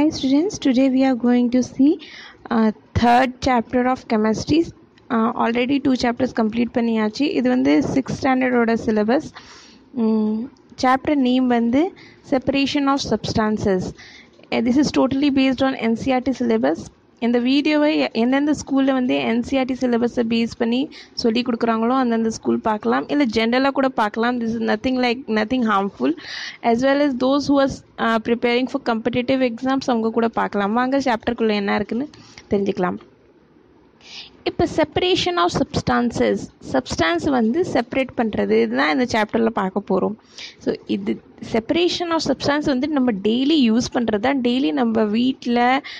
Hi students, today we are going to see uh, third chapter of chemistry. Uh, already two chapters complete பண்ணியாச்சு இது வந்து six ஸ்டாண்டர்டோட syllabus chapter name வந்து separation of substances this is totally based on NCERT syllabus இந்த வீடியோவை எந்தெந்த ஸ்கூலில் வந்து என்சிஆர்டி சிலபஸை பேஸ் பண்ணி சொல்லி கொடுக்குறாங்களோ அந்தந்த ஸ்கூல் பார்க்கலாம் இல்லை ஜென்ரலாக கூட பார்க்கலாம் this is nothing like nothing harmful as well as those who are uh, preparing for competitive exams அவங்க கூட பார்க்கலாம் வாங்க சாப்டருக்குள்ளே என்ன இருக்குன்னு தெரிஞ்சுக்கலாம் இப்போ செப்பரேஷன் ஆஃப் சப்ஸ்டான்சஸ் சப்ஸ்டான்ஸ் வந்து செப்பரேட் பண்ணுறது இதுதான் இந்த சாப்டரில் பார்க்க போகிறோம் ஸோ இது செப்பரேஷன் ஆஃப் சப்ஸ்டான்ஸ் வந்து நம்ம டெய்லி யூஸ் பண்ணுறது தான் டெய்லி நம்ம வீட்டில்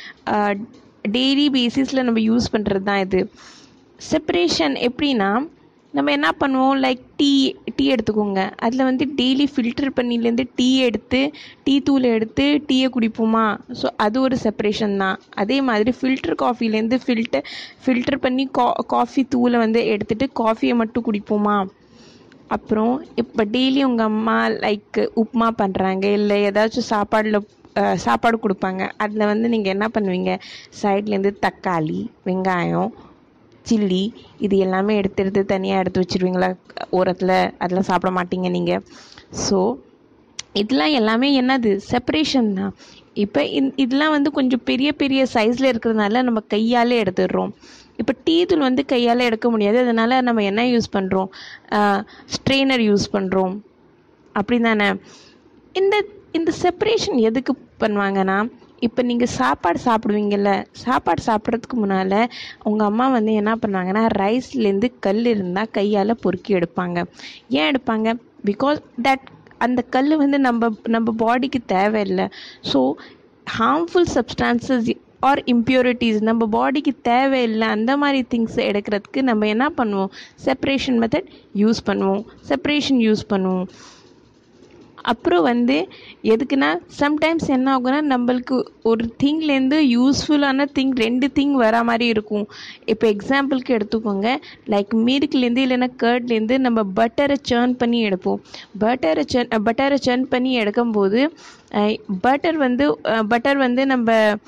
டெய்லி பேசிஸில் நம்ம யூஸ் பண்ணுறது தான் இது செப்பரேஷன் எப்படின்னா நம்ம என்ன பண்ணுவோம் லைக் டீ டீ எடுத்துக்கோங்க அதில் வந்து டெய்லி ஃபில்டர் பண்ணிலேருந்து டீ எடுத்து டீ தூள் எடுத்து டீயை குடிப்போமா ஸோ அது ஒரு செப்பரேஷன் தான் அதே மாதிரி ஃபில்டர் காஃபிலேருந்து ஃபில்டர் ஃபில்டர் பண்ணி கா காஃபி தூளை வந்து எடுத்துகிட்டு காஃபியை மட்டும் குடிப்போமா அப்புறம் இப்போ டெய்லி உங்கள் அம்மா லைக் உப்புமா பண்ணுறாங்க இல்லை ஏதாச்சும் சாப்பாடில் சாப்பாடு கொடுப்பாங்க அதில் வந்து நீங்கள் என்ன பண்ணுவீங்க சைட்லேருந்து தக்காளி வெங்காயம் சில்லி இது எல்லாமே எடுத்து எடுத்து தனியாக எடுத்து வச்சுருவீங்களா ஓரத்தில் அதெல்லாம் சாப்பிட மாட்டீங்க நீங்கள் ஸோ இதெல்லாம் எல்லாமே என்னது செப்பரேஷன் தான் இப்போ இந் இதெல்லாம் வந்து கொஞ்சம் பெரிய பெரிய சைஸில் இருக்கிறதுனால நம்ம கையாலே எடுத்துடுறோம் இப்போ டீ தூள் வந்து கையால் எடுக்க முடியாது அதனால் நம்ம என்ன யூஸ் பண்ணுறோம் ஸ்ட்ரெயினர் யூஸ் பண்ணுறோம் அப்படி தானே இந்த இந்த செப்பரேஷன் எதுக்கு பண்ணுவாங்கன்னா இப்போ நீங்கள் சாப்பாடு சாப்பிடுவீங்கல்ல சாப்பாடு சாப்பிட்றதுக்கு முன்னால் உங்கள் அம்மா வந்து என்ன பண்ணுவாங்கன்னா ரைஸ்லேருந்து கல் இருந்தால் கையால் பொறுக்கி எடுப்பாங்க ஏன் எடுப்பாங்க பிகாஸ் தட் அந்த கல் வந்து நம்ம நம்ம பாடிக்கு தேவையில்லை so harmful substances or impurities நம்ம பாடிக்கு தேவையில்லை அந்த மாதிரி திங்ஸ் எடுக்கிறதுக்கு நம்ம என்ன பண்ணுவோம் செப்பரேஷன் மெத்தட் யூஸ் பண்ணுவோம் செப்பரேஷன் யூஸ் பண்ணுவோம் அப்புறம் வந்து எதுக்குன்னா சம்டைம்ஸ் என்ன ஆகும்னா நம்மளுக்கு ஒரு திங்லேருந்து யூஸ்ஃபுல்லான திங் ரெண்டு திங் வர மாதிரி இருக்கும் இப்போ எக்ஸாம்பிளுக்கு எடுத்துக்கோங்க லைக் மில்க்லேருந்து இல்லைன்னா கர்ட்லேருந்து நம்ம பட்டரை சேர்ன் பண்ணி எடுப்போம் பட்டரை சேர்ன் பட்டரை சேர்ன் பண்ணி எடுக்கும்போது பட்டர் வந்து பட்டர் வந்து நம்ம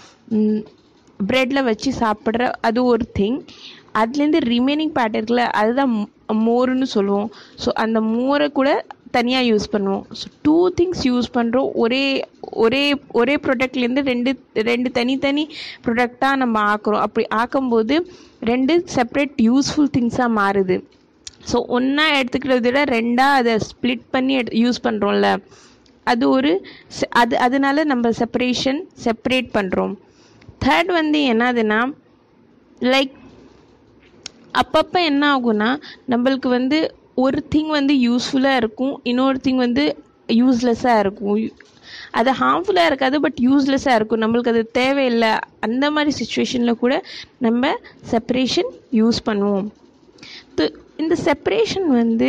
ப்ரெட்டில் வச்சு சாப்பிட்ற அது ஒரு திங் அதுலேருந்து ரிமைனிங் பார்ட் இருக்குல்ல அதுதான் மோருன்னு சொல்லுவோம் ஸோ அந்த மோரை கூட தனியாக யூஸ் பண்ணுவோம் ஸோ டூ திங்ஸ் யூஸ் பண்ணுறோம் ஒரே ஒரே ஒரே ப்ராடக்ட்லேருந்து ரெண்டு ரெண்டு தனித்தனி ப்ராடக்டாக நம்ம ஆக்குறோம் அப்படி ஆக்கும்போது ரெண்டு செப்ரேட் யூஸ்ஃபுல் திங்ஸாக மாறுது ஸோ ஒன்றா எடுத்துக்கிறத விட ரெண்டாக அதை ஸ்ப்ளிட் பண்ணி எடு யூஸ் பண்ணுறோம்ல அது ஒரு அது அதனால நம்ம செப்பரேஷன் செப்பரேட் பண்ணுறோம் தேர்ட் வந்து என்னதுன்னா லைக் அப்பப்போ என்ன ஆகும்னா நம்மளுக்கு வந்து ஒரு திங் வந்து யூஸ்ஃபுல்லாக இருக்கும் இன்னொரு திங் வந்து யூஸ்லெஸ்ஸாக இருக்கும் அது ஹார்ம்ஃபுல்லாக இருக்காது பட் யூஸ்லெஸ்ஸாக இருக்கும் நம்மளுக்கு அது தேவையில்லை அந்த மாதிரி சுச்சுவேஷனில் கூட நம்ம செப்பரேஷன் யூஸ் பண்ணுவோம் இந்த செப்பரேஷன் வந்து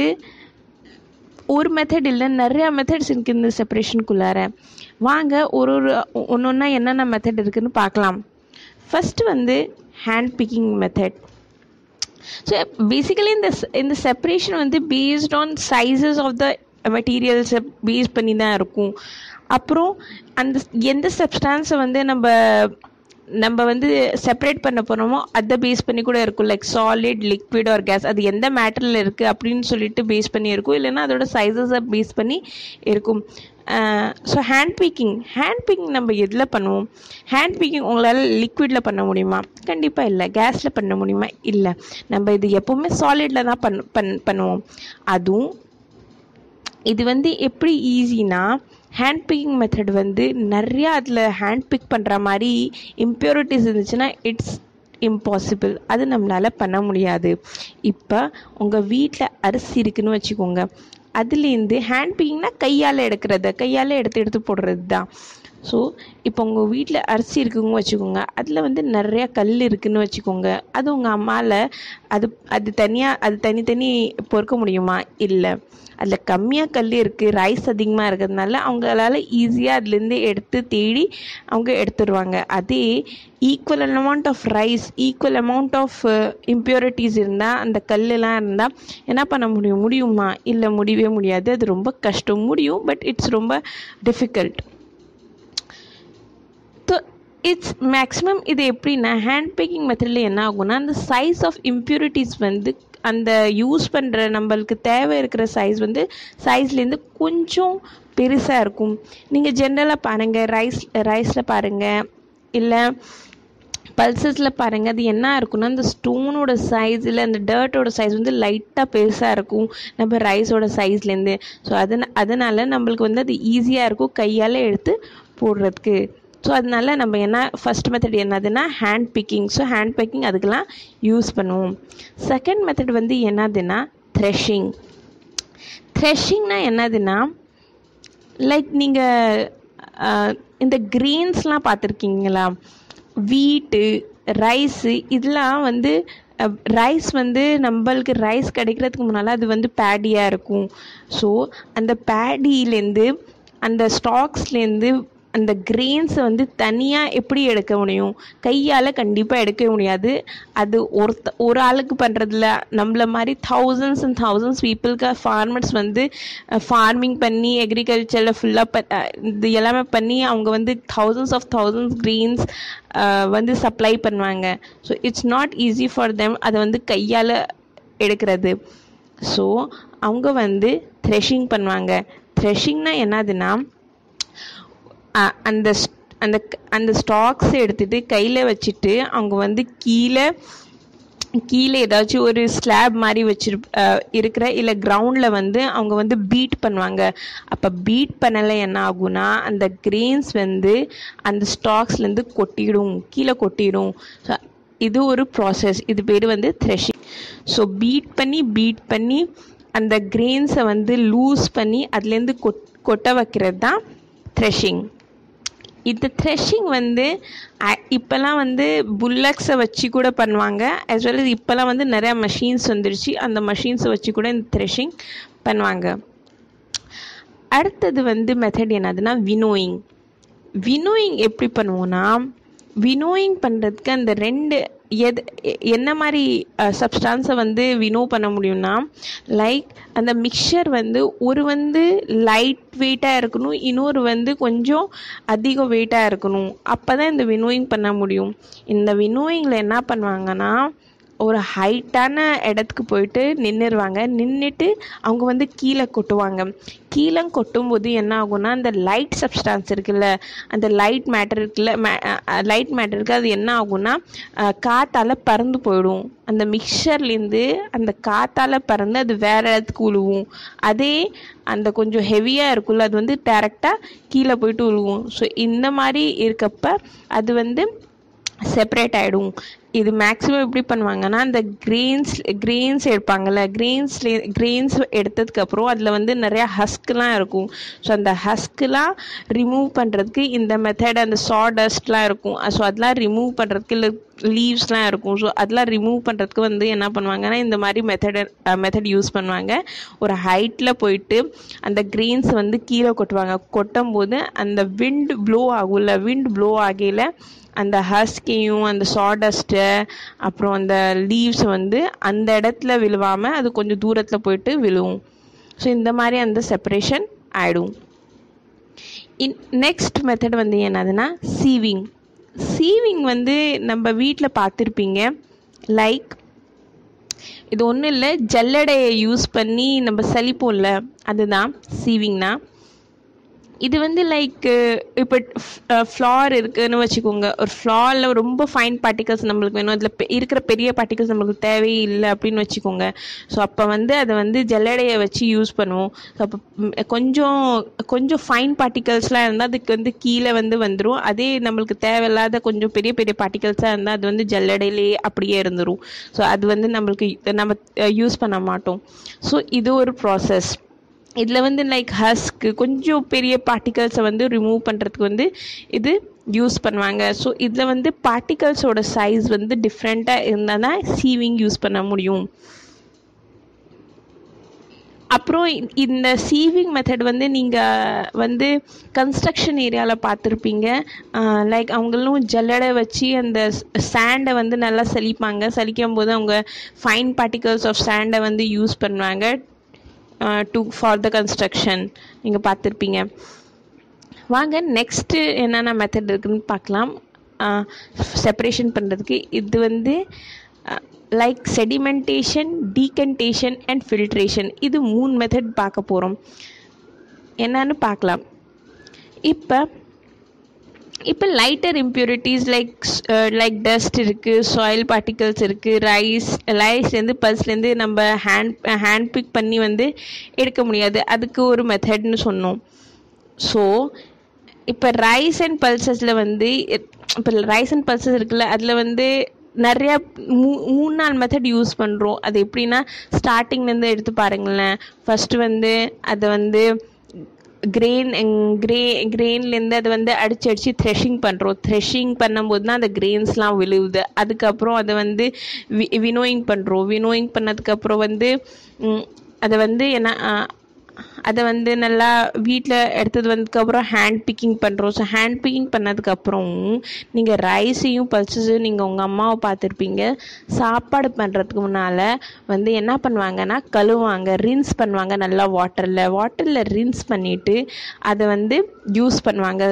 ஒரு மெத்தட் இல்லை நிறையா மெத்தட்ஸ் இருக்குது இந்த செப்பரேஷனுக்குள்ளார வாங்க ஒரு ஒரு ஒன்று ஒன்றா என்னென்ன மெத்தட் இருக்குதுன்னு பார்க்கலாம் ஃபஸ்ட்டு வந்து hand picking method so basically இந்த இந்த செப்பரேஷன் வந்து based on sizes of the மெட்டீரியல்ஸை பேஸ் பண்ணி தான் இருக்கும் அப்புறம் அந்த எந்த சப்ஸ்டான்ஸை வந்து நம்ம நம்ம வந்து செப்பரேட் பண்ண போகிறோமோ அதை பேஸ் பண்ணி கூட இருக்கும் like solid liquid or gas அது எந்த மேட்டரில் இருக்குது அப்படின்னு சொல்லிட்டு பேஸ் பண்ணி இருக்கும் இல்லைன்னா அதோட சைஸஸை பேஸ் பண்ணி இருக்கும் so hand picking hand picking நம்ம எதில் பண்ணுவோம் ஹேண்ட் பீக்கிங் உங்களால் லிக்விடில் பண்ண முடியுமா கண்டிப்பாக இல்லை கேஸில் பண்ண முடியுமா இல்லை நம்ம இது எப்போவுமே சாலிடில் தான் பண் பண் பண்ணுவோம் அதுவும் இது வந்து எப்படி ஈஸினா ஹேண்ட் பிக்கிங் மெத்தட் வந்து நிறையா அதில் ஹேண்ட் பிக் பண்ணுற மாதிரி இம்ப்யூரிட்டிஸ் இருந்துச்சுன்னா இட்ஸ் இம்பாசிபிள் அது நம்மளால் பண்ண முடியாது இப்போ உங்கள் வீட்டில் அரிசி இருக்குன்னு வச்சுக்கோங்க அதுலேருந்து ஹேண்ட் பிக்கிங்னா கையால் எடுக்கிறது கையால் எடுத்து எடுத்து போடுறது தான் ஸோ இப்போ உங்கள் வீட்டில் அரிசி இருக்குங்க வச்சுக்கோங்க அதில் வந்து நிறையா கல் இருக்குதுன்னு வச்சுக்கோங்க அது உங்கள் அம்மாவில் அது அது தனியாக அது தனித்தனி பொறுக்க முடியுமா இல்லை அதில் கம்மியாக கல் இருக்குது ரைஸ் அதிகமாக இருக்கிறதுனால அவங்களால ஈஸியாக அதுலேருந்து எடுத்து தேடி அவங்க எடுத்துடுவாங்க அதே equal amount of rice equal amount of impurities இருந்தால் அந்த கல்லெலாம் இருந்தால் என்ன பண்ண முடியும் முடியுமா இல்லை முடியவே முடியாது அது ரொம்ப கஷ்டம் முடியும் பட் இட்ஸ் ரொம்ப டிஃபிகல்ட் இட்ஸ் மேக்ஸிமம் இது எப்படின்னா ஹேண்ட் பேக்கிங் மெத்தடில் என்ன ஆகும்னா அந்த சைஸ் ஆஃப் இம்ப்யூரிட்டிஸ் வந்து அந்த யூஸ் பண்ணுற நம்மளுக்கு தேவை இருக்கிற சைஸ் வந்து சைஸ்லேருந்து கொஞ்சம் பெருசாக இருக்கும் நீங்கள் ஜென்ரலாக பாருங்கள் ரைஸ் ரைஸில் பாருங்கள் இல்லை பல்சஸில் பாருங்கள் அது என்ன இருக்குன்னா அந்த ஸ்டோனோட சைஸ் இல்லை அந்த டர்ட்டோட சைஸ் வந்து லைட்டாக பெருசாக இருக்கும் நம்ம ரைஸோட சைஸ்லேருந்து ஸோ அதன அதனால் நம்மளுக்கு வந்து அது ஈஸியாக இருக்கும் கையால் எடுத்து போடுறதுக்கு ஸோ அதனால நம்ம என்ன ஃபஸ்ட் மெத்தட் என்னதுன்னா hand picking so hand picking அதுக்கெலாம் யூஸ் பண்ணுவோம் செகண்ட் மெத்தட் வந்து என்னதுன்னா த்ரெஷிங் த்ரெஷிங்னா என்னதுன்னா லைக் நீங்கள் இந்த கிரெயின்ஸ்லாம் பார்த்துருக்கீங்களா வீட்டு ரைஸு இதெல்லாம் வந்து ரைஸ் வந்து நம்மளுக்கு ரைஸ் கிடைக்கிறதுக்கு முன்னால் அது வந்து பேடியாக இருக்கும் ஸோ அந்த பேடியிலேருந்து அந்த ஸ்டாக்ஸ்லேருந்து அந்த கிரெயின்ஸை வந்து தனியாக எப்படி எடுக்க முடியும் கையால் கண்டிப்பாக எடுக்க முடியாது அது ஒருத்த ஒரு ஆளுக்கு பண்ணுறதுல நம்மள மாதிரி தௌசண்ட்ஸ் அண்ட் தௌசண்ட்ஸ் பீப்புளுக்கு ஃபார்மர்ஸ் வந்து ஃபார்மிங் பண்ணி அக்ரிகல்ச்சரில் ஃபுல்லாக ப இது எல்லாமே பண்ணி அவங்க வந்து தௌசண்ட்ஸ் ஆஃப் தௌசண்ட்ஸ் கிரெயின்ஸ் வந்து சப்ளை பண்ணுவாங்க so it's not easy for them அதை வந்து கையால் எடுக்கிறது ஸோ அவங்க வந்து த்ரெஷிங் பண்ணுவாங்க த்ரெஷிங்னா என்னதுன்னா அந்த அந்த அந்த ஸ்டாக்ஸ் எடுத்துகிட்டு கையில் வச்சுட்டு அவங்க வந்து கீழே கீழே ஏதாச்சும் ஒரு ஸ்லாப் மாதிரி வச்சிரு இருக்கிற இல்லை கிரவுண்டில் வந்து அவங்க வந்து பீட் பண்ணுவாங்க அப்போ பீட் பண்ணலை என்ன ஆகும்னா அந்த கிரெயின்ஸ் வந்து அந்த ஸ்டாக்ஸ்லேருந்து கொட்டிடும் கீழே கொட்டிடும் ஸோ இது ஒரு ப்ராசஸ் இது பேர் வந்து த்ரெஷிங் ஸோ பீட் பண்ணி பீட் பண்ணி அந்த கிரெயின்ஸை வந்து லூஸ் பண்ணி அதுலேருந்து கொட் கொட்ட வைக்கிறது தான் த்ரெஷிங் இந்த த்ரெஷிங் வந்து இப்போல்லாம் வந்து புல்லக்ஸை வச்சு கூட பண்ணுவாங்க as well as இப்போல்லாம் வந்து நிறையா மெஷின்ஸ் வந்துருச்சு அந்த மெஷின்ஸை வச்சு கூட இந்த த்ரெஷிங் பண்ணுவாங்க அடுத்தது வந்து மெத்தட் என்னதுன்னா வினோயிங் வினோயிங் எப்படி பண்ணுவோன்னா வினோயிங் பண்ணுறதுக்கு அந்த ரெண்டு எது என்ன மாதிரி சப்ஸ்டான்ஸை வந்து வினோ பண்ண முடியும்னா லைக் அந்த மிக்சர் வந்து ஒரு வந்து லைட் வெயிட்டாக இருக்கணும் இன்னொரு வந்து கொஞ்சம் அதிக வெயிட்டாக இருக்கணும் அப்போ தான் இந்த வினோயிங் பண்ண முடியும் இந்த வினோயிங்கில் என்ன பண்ணுவாங்கன்னா ஒரு ஹைட்டான இடத்துக்கு போயிட்டு நின்றுருவாங்க நின்றுட்டு அவங்க வந்து கீழே கொட்டுவாங்க கீழே கொட்டும்போது என்ன ஆகும்னா அந்த லைட் சப்ஸ்டான்ஸ் இருக்குல்ல அந்த லைட் மேட்டர் இருக்குல்ல லைட் மேட்டருக்கு அது என்ன ஆகும்னா காற்றால் பறந்து போயிடும் அந்த மிக்சர்லேருந்து அந்த காற்றால் பறந்து அது வேறு இடத்துக்கு உழுவும் அதே அந்த கொஞ்சம் ஹெவியாக இருக்குல்ல அது வந்து டேரெக்டாக கீழே போயிட்டு உழுவும் ஸோ இந்த மாதிரி இருக்கப்ப அது வந்து செப்பரேட் ஆகிடும் இது மேக்ஸிமம் எப்படி பண்ணுவாங்கன்னா அந்த கிரெயின்ஸ் கிரெயின்ஸ் எடுப்பாங்கள்ல கிரெயின்ஸ்லே கிரெயின்ஸ் எடுத்ததுக்கப்புறம் அதில் வந்து நிறையா ஹஸ்க்லாம் இருக்கும் ஸோ அந்த ஹஸ்க்லாம் ரிமூவ் பண்ணுறதுக்கு இந்த மெத்தட் அந்த சா டஸ்ட்லாம் இருக்கும் ஸோ அதெல்லாம் ரிமூவ் பண்ணுறதுக்கு இல்லை லீவ்ஸ்லாம் இருக்கும் ஸோ அதெல்லாம் ரிமூவ் பண்ணுறதுக்கு வந்து என்ன பண்ணுவாங்கன்னா இந்த மாதிரி மெத்தட் மெத்தட் யூஸ் பண்ணுவாங்க ஒரு ஹைட்டில் போயிட்டு அந்த கிரெயின்ஸ் வந்து கீழே கொட்டுவாங்க கொட்டும் போது அந்த விண்ட் ப்ளோ ஆகும்ல விண்ட் ப்ளோ ஆகையில் அந்த ஹஸ்கையும் அந்த சாடஸ்ட்டு அப்புறம் அந்த லீவ்ஸ் வந்து அந்த இடத்துல விழுவாமல் அது கொஞ்சம் தூரத்தில் போயிட்டு விழுவும் ஸோ இந்த மாதிரி அந்த செப்பரேஷன் ஆகிடும் இன் நெக்ஸ்ட் மெத்தட் வந்து என்னதுன்னா சீவிங் சீவிங் வந்து நம்ம வீட்டில் பார்த்துருப்பீங்க லைக் இது ஒன்றும் இல்லை ஜல்லடையை யூஸ் பண்ணி நம்ம சலிப்போம்ல அதுதான் சீவிங்னா இது வந்து லைக் இப்போ ஃப்ளார் இருக்குன்னு வச்சுக்கோங்க ஒரு ஃப்ளாரில் ரொம்ப ஃபைன் பார்ட்டிகல்ஸ் நம்மளுக்கு வேணும் அதில் இருக்கிற பெரிய பார்ட்டிகல்ஸ் நம்மளுக்கு தேவையில்லை அப்படின்னு வச்சுக்கோங்க ஸோ அப்போ வந்து அதை வந்து ஜல்லடையை வச்சு யூஸ் பண்ணுவோம் ஸோ அப்போ கொஞ்சம் கொஞ்சம் ஃபைன் பார்ட்டிகல்ஸ்லாம் இருந்தால் அதுக்கு வந்து கீழே வந்து வந்துடும் அதே நம்மளுக்கு தேவையில்லாத கொஞ்சம் பெரிய பெரிய பார்ட்டிகல்ஸாக இருந்தால் அது வந்து ஜல்லடையிலே அப்படியே இருந்துடும் ஸோ அது வந்து நம்மளுக்கு நம்ம யூஸ் பண்ண மாட்டோம் ஸோ இது ஒரு ப்ராசஸ் இதில் வந்து லைக் ஹஸ்க்கு கொஞ்சம் பெரிய பார்ட்டிகல்ஸை வந்து ரிமூவ் பண்ணுறதுக்கு வந்து இது யூஸ் பண்ணுவாங்க ஸோ இதில் வந்து பார்ட்டிகல்ஸோட சைஸ் வந்து டிஃப்ரெண்ட்டாக இருந்தால் தான் சீவிங் யூஸ் பண்ண முடியும் அப்புறம் இந்த சீவிங் மெத்தட் வந்து நீங்கள் வந்து கன்ஸ்ட்ரக்ஷன் ஏரியாவில் பார்த்துருப்பீங்க லைக் அவங்களும் ஜல்லடை வச்சு அந்த சேண்டை வந்து நல்லா சலிப்பாங்க சலிக்கும் போது அவங்க ஃபைன் பார்ட்டிகல்ஸ் ஆஃப் சேண்டை வந்து யூஸ் பண்ணுவாங்க டு ஃபார் த கன்ஸ்ட்ரக்ஷன் நீங்கள் பார்த்துருப்பீங்க வாங்க நெக்ஸ்ட்டு என்னென்ன மெத்தட் இருக்குதுன்னு பார்க்கலாம் செப்பரேஷன் பண்ணுறதுக்கு இது வந்து like sedimentation decantation and filtration இது மூணு மெத்தட் பார்க்க போகிறோம் என்னன்னு பார்க்கலாம் இப்போ இப்போ lighter impurities like like dust இருக்குது சாயில் பார்ட்டிகல்ஸ் இருக்குது ரைஸ் ரைஸ்லேருந்து பல்ஸ்லேருந்து நம்ம ஹேண்ட் ஹேண்ட் பிக் பண்ணி வந்து எடுக்க முடியாது அதுக்கு ஒரு மெத்தட்னு சொன்னோம் ஸோ இப்போ ரைஸ் அண்ட் பல்சஸில் வந்து இப்போ ரைஸ் அண்ட் பல்சஸ் இருக்குல்ல அதில் வந்து நிறையா மூ மூணு நாலு மெத்தட் யூஸ் பண்ணுறோம் அது எப்படின்னா ஸ்டார்டிங்லேருந்து எடுத்து பாருங்களேன் ஃபஸ்ட்டு வந்து அதை வந்து கிரெயின் கிரே கிரெயின்லேருந்து அதை வந்து அடிச்சு அடித்து த்ரெஷிங் பண்ணுறோம் த்ரெஷிங் பண்ணும்போது தான் அந்த கிரெயின்ஸ்லாம் விழுவுது அதுக்கப்புறம் அதை வந்து வி வினோயிங் பண்ணுறோம் வினோயிங் பண்ணதுக்கப்புறம் வந்து அதை வந்து என்ன அதை வந்து நல்லா வீட்டில் எடுத்தது வந்ததுக்கப்புறம் ஹேண்ட் பிக்கிங் பண்ணுறோம் ஸோ ஹேண்ட் பிக்கிங் பண்ணதுக்கப்புறம் நீங்கள் ரைஸையும் பல்சஸையும் நீங்கள் உங்கள் அம்மாவை பார்த்துருப்பீங்க சாப்பாடு பண்ணுறதுக்கு முன்னால் வந்து என்ன பண்ணுவாங்கன்னா கழுவாங்க ரின்ஸ் பண்ணுவாங்க நல்லா வாட்டரில் வாட்டரில் ரின்ஸ் பண்ணிவிட்டு அதை வந்து யூஸ் பண்ணுவாங்க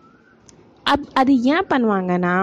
அப் அது ஏன் பண்ணுவாங்கன்னா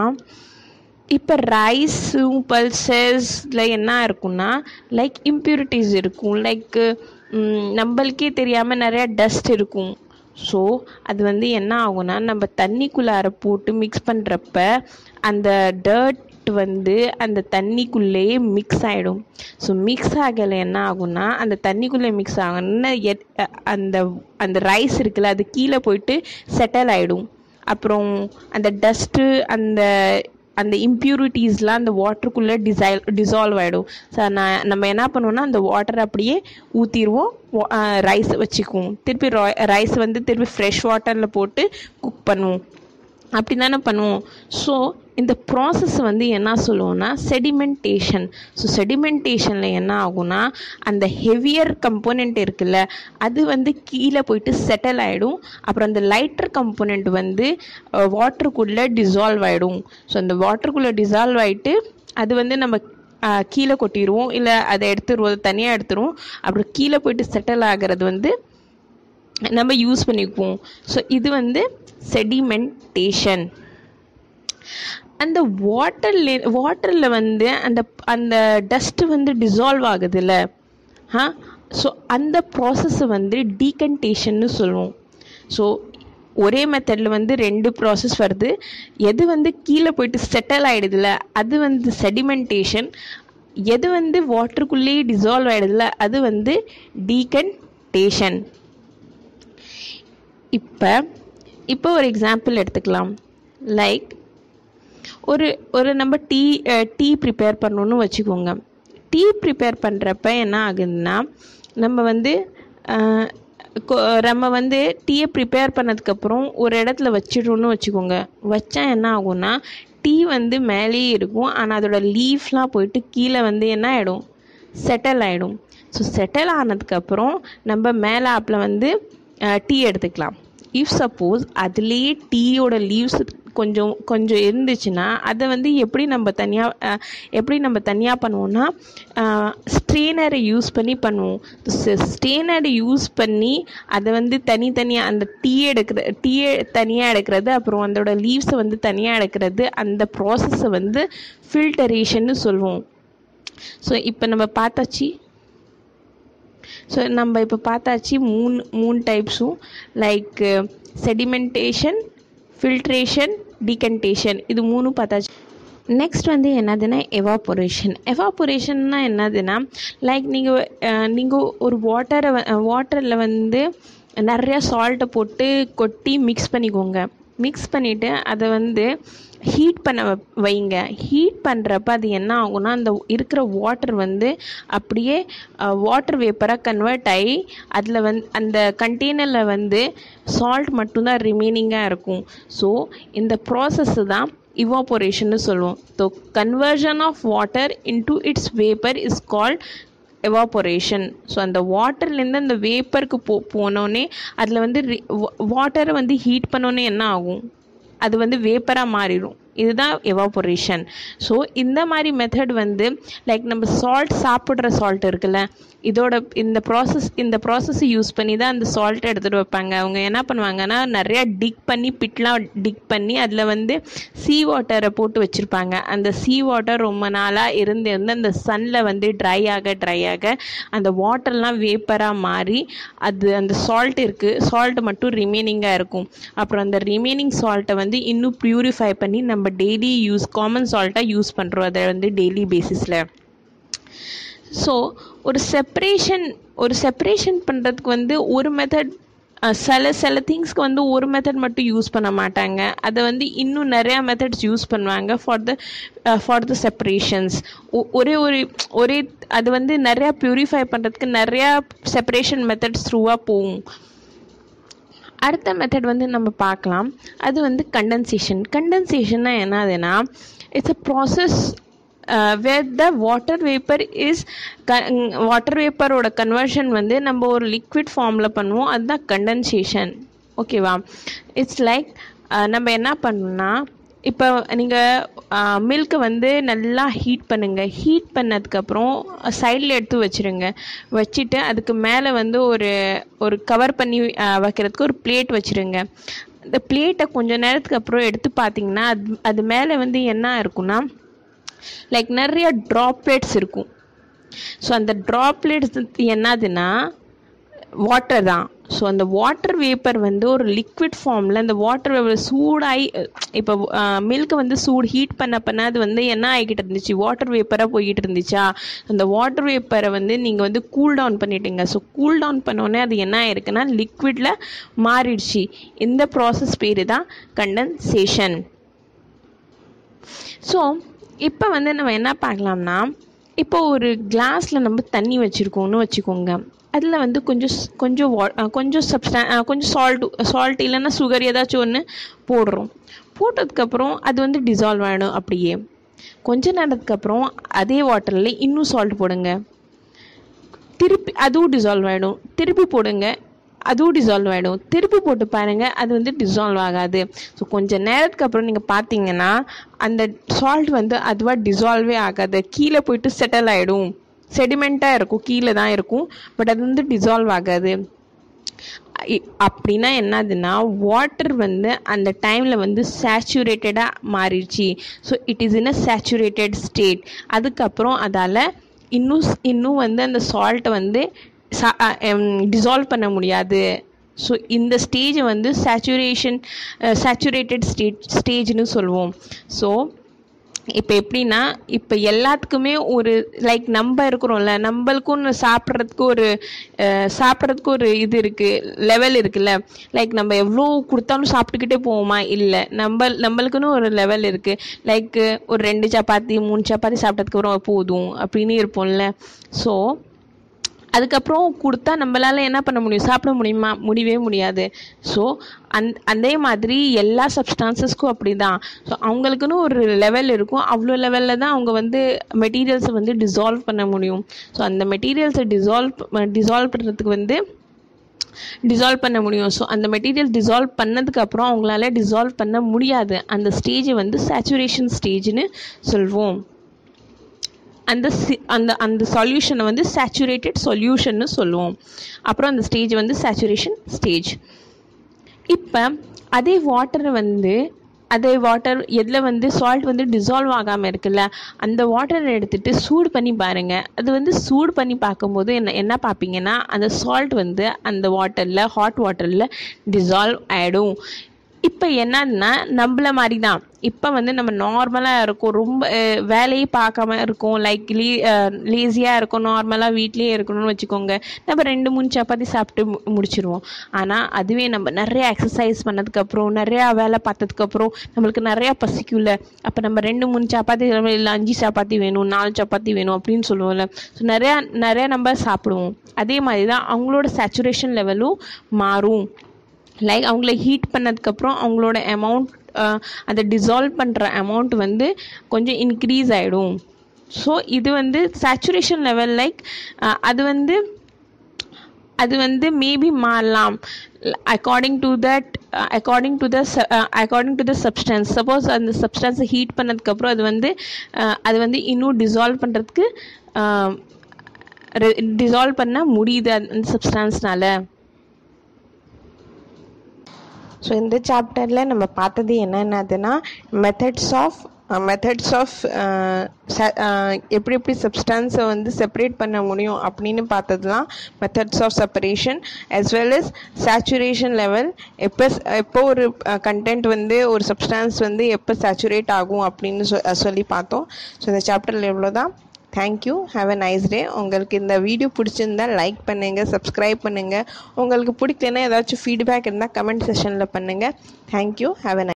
இப்போ ரைஸும் பல்சஸில் என்ன இருக்கும்னா லைக் இம்ப்யூரிட்டிஸ் இருக்கும் லைக் நம்மளுக்கே தெரியாமல் நிறையா டஸ்ட் இருக்கும் ஸோ அது வந்து என்ன ஆகும்னா நம்ம தண்ணிக்குள்ளார போட்டு மிக்ஸ் பண்ணுறப்ப அந்த டர்ட் வந்து அந்த தண்ணிக்குள்ளேயே மிக்ஸ் ஆகிடும் ஸோ மிக்ஸ் ஆகலை என்ன ஆகும்னா அந்த தண்ணிக்குள்ளே மிக்ஸ் ஆகணும்னா எட் அந்த அந்த ரைஸ் இருக்குல்ல அது கீழே போயிட்டு செட்டில் ஆகிடும் அப்புறம் அந்த டஸ்ட்டு அந்த அந்த இம்ப்யூரிட்டிஸ்லாம் அந்த வாட்டருக்குள்ளே டிசைல் டிசால்வ் ஆகிடும் ஸோ நான் நம்ம என்ன பண்ணுவோம்னா அந்த வாட்டரை அப்படியே ஊற்றிடுவோம் ரைஸ் வச்சுக்குவோம் திருப்பி ரைஸ் வந்து திருப்பி ஃப்ரெஷ் வாட்டரில் போட்டு குக் பண்ணுவோம் அப்படி தானே பண்ணுவோம் ஸோ இந்த ப்ராசஸ் வந்து என்ன சொல்லுவோம்னா செடிமெண்டேஷன் ஸோ செடிமெண்டேஷனில் என்ன ஆகும்னா அந்த ஹெவியர் கம்போனெண்ட் இருக்குல்ல அது வந்து கீழே போயிட்டு செட்டில் ஆகிடும் அப்புறம் அந்த லைட்டர் கம்போனெண்ட் வந்து வாட்டருக்குள்ளே டிசால்வ் ஆகிடும் ஸோ அந்த வாட்டருக்குள்ளே டிசால்வ் ஆகிட்டு அது வந்து நம்ம கீழே கொட்டிடுவோம் இல்லை அதை எடுத்துருவோம் தனியாக எடுத்துருவோம் அப்புறம் கீழே போயிட்டு செட்டில் ஆகிறது வந்து நம்ம யூஸ் பண்ணிக்குவோம் ஸோ இது வந்து செடிமெண்டேஷன் அந்த வாட்டர்ல வாட்டரில் வந்து அந்த அந்த டஸ்ட்டு வந்து டிசால்வ் ஆகுதுல்ல ஆ ஸோ அந்த ப்ராசஸை வந்து டீகன்டேஷன்னு சொல்லுவோம் ஸோ ஒரே மெத்தடில் வந்து ரெண்டு ப்ராசஸ் வருது எது வந்து கீழே போயிட்டு செட்டில் ஆகிடுதுல அது வந்து செடிமெண்டேஷன் எது வந்து வாட்டருக்குள்ளேயே டிசால்வ் ஆகிடுதுல அது வந்து டீகன்டேஷன் இப்போ இப்போ ஒரு எக்ஸாம்பிள் எடுத்துக்கலாம் லைக் ஒரு ஒரு நம்ம டீ டீ ப்ரிப்பேர் பண்ணணுன்னு வச்சுக்கோங்க டீ ப்ரிப்பேர் பண்ணுறப்ப என்ன ஆகுதுன்னா நம்ம வந்து நம்ம வந்து டீயை ப்ரிப்பேர் பண்ணதுக்கப்புறம் ஒரு இடத்துல வச்சிடணும்னு வச்சுக்கோங்க வச்சா என்ன ஆகும்னா டீ வந்து மேலேயே இருக்கும் ஆனால் அதோட லீஃப்லாம் போயிட்டு கீழே வந்து என்ன ஆகிடும் செட்டில் ஆகிடும் ஸோ செட்டில் ஆனதுக்கப்புறம் நம்ம மேலே ஆப்பில் வந்து டீ எடுத்துக்கலாம் இஃப் சப்போஸ் அதுலேயே டீயோட லீவ்ஸ் கொஞ்சம் கொஞ்சம் இருந்துச்சுன்னா அதை வந்து எப்படி நம்ம தனியாக எப்படி நம்ம தனியாக பண்ணுவோம்னா ஸ்ட்ரெயினரை யூஸ் பண்ணி பண்ணுவோம் ஸ்ட்ரெயினரை யூஸ் பண்ணி அதை வந்து தனித்தனியாக அந்த டீ எடுக்கிற டீயை தனியாக எடுக்கிறது அப்புறம் அதோட லீவ்ஸை வந்து தனியாக எடுக்கிறது அந்த ப்ராசஸை வந்து ஃபில்டரேஷன்னு சொல்லுவோம் ஸோ இப்போ நம்ம பார்த்தாச்சு ஸோ நம்ம இப்போ பார்த்தாச்சு மூணு மூணு டைப்ஸும் லைக் செடிமெண்டேஷன் ஃபில்ட்ரேஷன் டீகன்டேஷன் இது மூணும் பார்த்தாச்சு நெக்ஸ்ட் வந்து என்னதுன்னா எவாபொரேஷன் எவாபொரேஷன்னா என்னதுன்னா லைக் நீங்கள் நீங்கள் ஒரு வாட்டரை வாட்டரில் வந்து நிறையா சால்ட்டை போட்டு கொட்டி மிக்ஸ் பண்ணிக்கோங்க மிக்ஸ் பண்ணிவிட்டு அதை வந்து ஹீட் பண்ண வைங்க ஹீட் பண்ணுறப்ப அது என்ன ஆகும்னா அந்த இருக்கிற வாட்டர் வந்து அப்படியே வாட்டர் வேப்பராக கன்வெர்ட் ஆகி அதில் வந்து அந்த கண்டெய்னரில் வந்து சால்ட் மட்டும்தான் ரிமைனிங்காக இருக்கும் ஸோ இந்த ப்ராசஸ்ஸு தான் இவாபொரேஷன்னு சொல்லுவோம் so conversion of water into it's vapour is called evaporation so அந்த வாட்டர்லேருந்து அந்த வேப்பருக்கு போ போனோடனே அதில் வந்து வாட்டரை வந்து ஹீட் பண்ணோன்னே என்ன ஆகும் அது வந்து வேப்பராக மாறிடும் இதுதான் எவாபொரேஷன் ஸோ இந்த மாதிரி மெத்தட் வந்து லைக் நம்ம சால்ட் சாப்பிட்ற சால்ட் இருக்குல்ல இதோட இந்த ப்ராசஸ் இந்த ப்ராசஸ் யூஸ் பண்ணி தான் அந்த சால்ட் எடுத்துகிட்டு வைப்பாங்க அவங்க என்ன பண்ணுவாங்கன்னா நிறையா டிக் பண்ணி பிட்லாம் டிக் பண்ணி அதில் வந்து சீ வாட்டரை போட்டு வச்சுருப்பாங்க அந்த சீ வாட்டர் ரொம்ப நாளாக இருந்து இருந்து அந்த சன்னில் வந்து ட்ரை ஆக ட்ரை ஆக அந்த வாட்டர்லாம் வேப்பராக மாறி அது அந்த சால்ட் இருக்குது சால்ட் மட்டும் ரிமைனிங்காக இருக்கும் அப்புறம் அந்த ரிமைனிங் சால்ட்டை வந்து இன்னும் ப்யூரிஃபை பண்ணி நம்ம டெய்லி யூஸ் காமன் சால்ட்டாக யூஸ் பண்ணுறோம் அதை வந்து டெய்லி பேசிஸில் ஸோ ஒரு செப்பரேஷன் ஒரு செப்பரேஷன் பண்ணுறதுக்கு வந்து ஒரு மெத்தட் சில சில திங்ஸ்க்கு வந்து ஒரு மெத்தட் மட்டும் யூஸ் பண்ண மாட்டாங்க அதை வந்து இன்னும் நிறையா மெத்தட்ஸ் யூஸ் பண்ணுவாங்க for the for the separations ஒரே ஒரு ஒரே அது வந்து நிறையா ப்யூரிஃபை பண்ணுறதுக்கு நிறையா செப்பரேஷன் மெத்தட்ஸ் த்ரூவாக போகும் அடுத்த மெத்தட் வந்து நம்ம பார்க்கலாம் அது வந்து கண்டென்சேஷன் கண்டென்சேஷன்னா என்னதுன்னா it's a process where the water vapour is க வாட்டர் வேப்பரோட கன்வர்ஷன் வந்து நம்ம ஒரு லிக்விட் ஃபார்மில் பண்ணுவோம் அதுதான் கண்டென்சேஷன் ஓகேவா இட்ஸ் லைக் நம்ம என்ன பண்ணணும்னா இப்போ நீங்கள் மில்க்கை வந்து நல்லா ஹீட் பண்ணுங்கள் ஹீட் பண்ணதுக்கப்புறம் சைடில் எடுத்து வச்சுருங்க வச்சுட்டு அதுக்கு மேலே வந்து ஒரு ஒரு கவர் பண்ணி வைக்கிறதுக்கு ஒரு பிளேட் வச்சுருங்க இந்த பிளேட்டை கொஞ்சம் நேரத்துக்கு அப்புறம் எடுத்து பார்த்தீங்கன்னா அது அது மேலே வந்து என்ன இருக்குன்னா லைக் நிறைய ட்ராப்லெட்ஸ் இருக்கும் ஸோ அந்த ட்ராப்லெட்ஸ் என்னதுன்னா வாட்டர் தான் ஸோ அந்த வாட்டர் வேப்பர் வந்து ஒரு லிக்விட் ஃபார்மில் அந்த வாட்டர் வேப்பர் சூடாகி இப்போ மில்க் வந்து சூடு ஹீட் பண்ண பண்ண அது வந்து என்ன ஆகிக்கிட்டு இருந்துச்சு வாட்டர் வேப்பராக போய்கிட்டு இருந்துச்சா அந்த வாட்டர் வேப்பரை வந்து நீங்கள் வந்து கூல் டவுன் பண்ணிட்டீங்க ஸோ கூல் டவுன் பண்ணோடனே அது என்ன ஆயிருக்குன்னா லிக்விடில் மாறிடுச்சு இந்த ப்ராசஸ் பேர் தான் கண்டன்சேஷன் ஸோ இப்போ வந்து நம்ம என்ன பார்க்கலாம்னா இப்போ ஒரு கிளாஸில் நம்ம தண்ணி வச்சுருக்கோம்னு வச்சுக்கோங்க அதில் வந்து கொஞ்சம் கொஞ்சம் வா கொஞ்சம் சப்ஸ்டா கொஞ்சம் சால்ட் சால்ட் இல்லைன்னா சுகர் ஏதாச்சும் ஒன்று போடுறோம் போட்டதுக்கப்புறம் அது வந்து டிசால்வ் ஆகிடும் அப்படியே கொஞ்ச நேரத்துக்கு அப்புறம் அதே வாட்டரில் இன்னும் சால்ட் போடுங்க திருப்பி அதுவும் டிசால்வ் ஆகிடும் திருப்பி போடுங்க அதுவும் டிசால்வ் ஆகிடும் திருப்பி போட்டு பாருங்கள் அது வந்து டிசால்வ் ஆகாது ஸோ கொஞ்சம் நேரத்துக்கு அப்புறம் நீங்கள் பார்த்தீங்கன்னா அந்த சால்ட் வந்து அதுவாக டிசால்வே ஆகாது கீழே போயிட்டு செட்டில் ஆகிடும் செடிமெண்ட்டாக இருக்கும் கீழே தான் இருக்கும் பட் அது வந்து டிசால்வ் ஆகாது அப்படின்னா என்னதுன்னா வாட்டர் வந்து அந்த டைமில் வந்து சேச்சுரேட்டடாக மாறிடுச்சு so it is in a saturated state அதுக்கப்புறம் அதால் இன்னும் இன்னும் வந்து அந்த சால்ட்டை வந்து டிசால்வ் பண்ண முடியாது ஸோ இந்த ஸ்டேஜ் வந்து சேச்சுரேஷன் சேச்சுரேட்டட் ஸ்டேட் ஸ்டேஜ்னு சொல்லுவோம் ஸோ இப்போ எப்படின்னா இப்போ எல்லாத்துக்குமே ஒரு லைக் நம்ம இருக்கிறோம்ல நம்மளுக்கும் சாப்பிட்றதுக்கு ஒரு சாப்பிட்றதுக்கு ஒரு இது இருக்குது லெவல் இருக்குல்ல லைக் நம்ம எவ்வளோ கொடுத்தாலும் சாப்பிட்டுக்கிட்டே போவோமா இல்லை நம்ம நம்மளுக்குன்னு ஒரு லெவல் இருக்குது லைக் ஒரு ரெண்டு சப்பாத்தி மூணு சப்பாத்தி சாப்பிட்டதுக்கு அப்புறம் போதும் அப்படின்னு இருப்போம்ல ஸோ அதுக்கப்புறம் கொடுத்தா நம்மளால் என்ன பண்ண முடியும் சாப்பிட முடியுமா முடியவே முடியாது ஸோ அந் அதே மாதிரி எல்லா சப்ஸ்டான்சஸ்க்கும் அப்படி தான் ஸோ அவங்களுக்குன்னு ஒரு லெவல் இருக்கும் அவ்வளோ லெவலில் தான் அவங்க வந்து மெட்டீரியல்ஸை வந்து டிசால்வ் பண்ண முடியும் ஸோ அந்த மெட்டீரியல்ஸை டிசால்வ் டிசால்வ் பண்ணுறதுக்கு வந்து டிசால்வ் பண்ண முடியும் ஸோ அந்த மெட்டீரியல் டிசால்வ் பண்ணதுக்கு அப்புறம் அவங்களால டிசால்வ் பண்ண முடியாது அந்த ஸ்டேஜை வந்து சேச்சுரேஷன் ஸ்டேஜ்னு சொல்வோம் அந்த சி அந்த அந்த சொல்யூஷனை வந்து சேச்சுரேட்டட் சொல்யூஷன்னு சொல்லுவோம் அப்புறம் அந்த ஸ்டேஜ் வந்து சேச்சுரேஷன் ஸ்டேஜ் இப்போ அதே வாட்டரை வந்து அதே வாட்டர் எதில் வந்து சால்ட் வந்து டிசால்வ் ஆகாமல் இருக்குல்ல அந்த வாட்டரை எடுத்துகிட்டு சூடு பண்ணி பாருங்கள் அது வந்து சூடு பண்ணி பார்க்கும்போது என்ன என்ன பார்ப்பீங்கன்னா அந்த சால்ட் வந்து அந்த வாட்டரில் ஹாட் வாட்டரில் டிசால்வ் ஆகிடும் இப்போ என்னன்னா நம்மள மாதிரி தான் இப்போ வந்து நம்ம நார்மலாக இருக்கும் ரொம்ப வேலையே பார்க்காம இருக்கோம் லைக் லீ லேசியாக இருக்கும் நார்மலாக வீட்லேயே இருக்கணும்னு வச்சுக்கோங்க நம்ம ரெண்டு மூணு சப்பாத்தி சாப்பிட்டு முடிச்சிருவோம் ஆனால் அதுவே நம்ம நிறைய எக்ஸசைஸ் பண்ணதுக்கப்புறம் நிறையா வேலை பார்த்ததுக்கப்புறம் நம்மளுக்கு நிறையா பசிக்கும்ல அப்போ நம்ம ரெண்டு மூணு சப்பாத்தி இல்லை அஞ்சு சப்பாத்தி வேணும் நாலு சப்பாத்தி வேணும் அப்படின்னு சொல்லுவோம்ல ஸோ நிறையா நிறையா நம்ம சாப்பிடுவோம் அதே மாதிரி தான் அவங்களோட சேச்சுரேஷன் லெவலும் மாறும் லைக் அவங்கள ஹீட் பண்ணதுக்கப்புறம் அவங்களோட அமௌண்ட் அதை டிசால்வ் பண்ணுற அமௌண்ட் வந்து கொஞ்சம் இன்க்ரீஸ் ஆகிடும் ஸோ இது வந்து சேச்சுரேஷன் லெவல் லைக் அது வந்து அது வந்து மேபி மாறலாம் according to that according to the according to the substance suppose அந்த சப்ஸ்டன்ஸை ஹீட் பண்ணதுக்கப்புறம் அது வந்து uh, அது வந்து இன்னும் டிசால்வ் பண்ணுறதுக்கு டிசால்வ் பண்ண முடியுது அந்த சப்ஸ்டான்ஸ்னால ஸோ இந்த சாப்டரில் நம்ம பார்த்தது என்னென்னதுன்னா மெத்தட்ஸ் ஆஃப் மெத்தட்ஸ் ஆஃப் எப்படி எப்படி சப்ஸ்டான்ஸை வந்து செப்பரேட் பண்ண முடியும் அப்படின்னு பார்த்ததுலாம் methods of separation as well as saturation level எப்போ எப்போ ஒரு கண்டென்ட் வந்து ஒரு சப்ஸ்டான்ஸ் வந்து எப்போ சேச்சுரேட் ஆகும் அப்படின்னு சொ சொல்லி பார்த்தோம் ஸோ இந்த சாப்டரில் எவ்வளோ தான் thank you have a nice day உங்களுக்கு இந்த வீடியோ பிடிச்சிருந்தா லைக் பண்ணுங்கள் சப்ஸ்கிரைப் பண்ணுங்கள் உங்களுக்கு பிடிக்கலன்னா ஏதாச்சும் ஃபீட்பேக் இருந்தால் கமெண்ட் செஷனில் பண்ணுங்கள் தேங்க்யூ ஹாவ் a